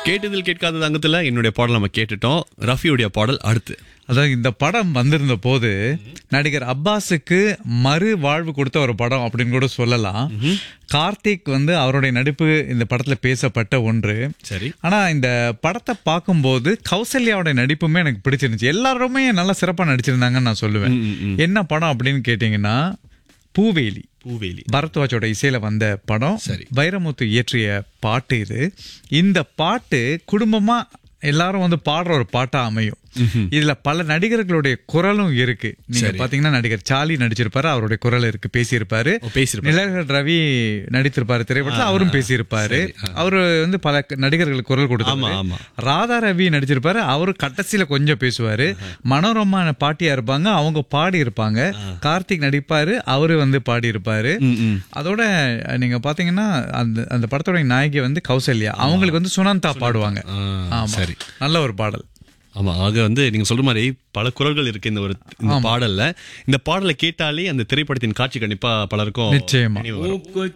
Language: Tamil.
கேட்டதில் கேட்காதது அங்கத்துல என்னுடைய பாடல் நம்ம கேட்டுட்டோம் ரஃபியுடைய பாடல் அடுத்து அதாவது இந்த படம் வந்திருந்த போது நடிகர் அப்பாஸுக்கு மறு வாழ்வு கொடுத்த ஒரு படம் அப்படின்னு கூட சொல்லலாம் கார்த்திக் வந்து அவருடைய நடிப்பு இந்த படத்துல பேசப்பட்ட ஒன்று சரி ஆனா இந்த படத்தை பார்க்கும்போது கௌசல்யாவோட நடிப்புமே எனக்கு பிடிச்சிருந்துச்சு எல்லாருமே நல்லா சிறப்பா நடிச்சிருந்தாங்கன்னு நான் சொல்லுவேன் என்ன படம் அப்படின்னு கேட்டீங்கன்னா பூவேலி பூவேலி பரத்வாஜோட இசையில வந்த படம் சரி. வைரமுத்து இயற்றிய பாட்டு இது இந்த பாட்டு குடும்பமா எல்லாரும் வந்து பாடுற ஒரு பாட்டா அமையும் இதுல பல நடிகர்களுடைய குரலும் இருக்கு நீங்க பாத்தீங்கன்னா நடிகர் சார்லி நடிச்சிருப்பாரு அவருடைய குரல் இருக்கு பேசியிருப்பாரு ஓ, பேசியிருப்பாரு. நிலகர் ரவி நடித்திருப்பாரு திரைப்படத்துல அவரும் பேசியிருப்பாரு அவரு வந்து பல க- நடிகர்களுக்கு குரல் ஆமா, கொடுத்தாரு ஆமா. ராதா ரவி நடிச்சிருப்பாரு அவரு கடைசியில கொஞ்சம் பேசுவாரு மனோரமா பாட்டியா இருப்பாங்க அவங்க பாடி இருப்பாங்க கார்த்திக் நடிப்பாரு அவரு வந்து பாடி இருப்பாரு ம், ம். அதோட நீங்க பாத்தீங்கன்னா அந்த அந்த படத்தோட நாயகி வந்து கௌசல்யா அவங்களுக்கு வந்து சுனந்தா பாடுவாங்க ஆ, ஆமா சரி நல்ல ஒரு பாடல் ஆமா ஆக வந்து நீங்க சொல்ற மாதிரி பல குரல்கள் இருக்கு இந்த ஒரு இந்த பாடல்ல இந்த பாடலை கேட்டாலே அந்த திரைப்படத்தின் காட்சி கண்டிப்பா பலருக்கும் நிச்சயமா. நினைவு வரும். மூக்கு